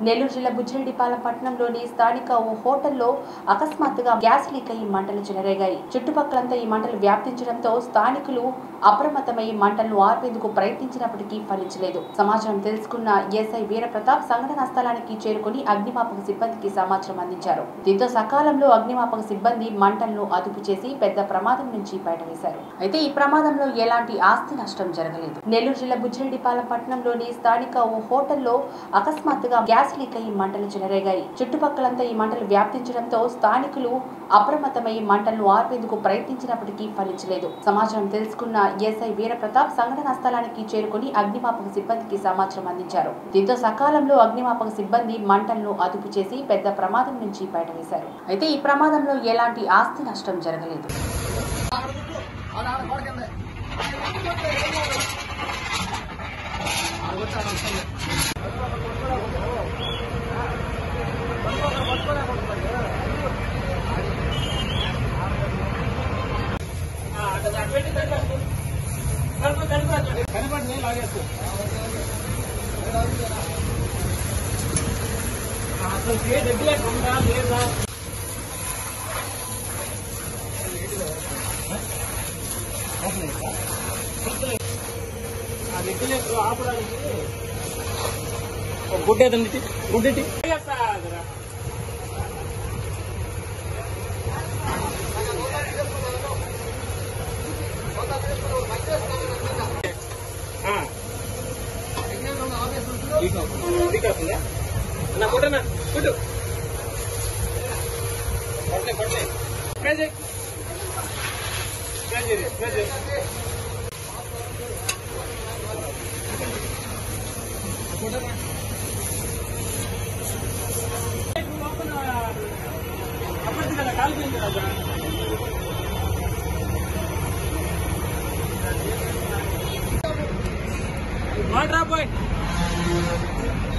నెల్లూరు జిల్లా బుజ్జిరెడ్డిపాలెం పట్టణంలోని స్థానిక ఓ హోటల్లో అకస్మాత్తుగా గ్యాస్ లీక్ అయి మంటలు చెలరేగాయి చుట్టుపక్కలంతా ఈ మంటలు వ్యాప్తించడంతో స్థానికులు అప్రమత్తమై మంటలను ఆర్పేందుకు ప్రయత్నించినప్పటికీ ఫలించలేదు సమాచారం తెలుసుకున్న ఎస్ఐ వీరప్రతాప్ సంఘటనా స్థలానికి చేరుకుని అగ్నిమాపక సిబ్బందికి సమాచారం అందించారు దీంతో సకాలంలో అగ్నిమాపక సిబ్బంది మంటలను అదుపు చేసి పెద్ద ప్రమాదం నుంచి బయటవేశారు అయితే ఈ ప్రమాదంలో ఎలాంటి ఆస్తి నష్టం జరగలేదు నెల్లూరు జిల్లా బుజ్జిరెడ్డిపాలెం పట్టణంలోని స్థానిక ఓ హోటల్లో అకస్మాత్తుగా గ్యాస్ లీక్ అయి మంటలు చెలరేగాయి చుట్టుపక్కలంతా ఈ మంటలు వ్యాప్తించడంతో స్థానికులు అప్రమత్తమై మంటలను ఆర్పేందుకు ప్రయత్నించినప్పటికీ ఫలించలేదు సమాచారం తెలుసుకున్న ఎస్ఐ వీరప్రతాప్ సంఘటనా స్థలానికి చేరుకుని అగ్నిమాపక సిబ్బందికి సమాచారం అందించారు దీంతో సకాలంలో అగ్నిమాపక సిబ్బంది మంటలను అదుపు చేసి పెద్ద ప్రమాదం నుంచి బయటవేశారు అయితే ఈ ప్రమాదంలో ఎలాంటి ఆస్తి నష్టం జరగలేదు కనపడి లాగేస్తూ అసలు ఏ దగ్గర ఉందా లేదా ఆ దగ్గర ఆపడానికి గుడ్డ ఏదండి గుడ్డటి నా కొట్టనా కొట్టు కొట్లే కొట్లే స్ప్రే చేయి స్ప్రే చేయి స్ప్రే చేయి కొట్టనా అప్పటి కదా కాలిపోయింది కదా వాటర్ బాయ్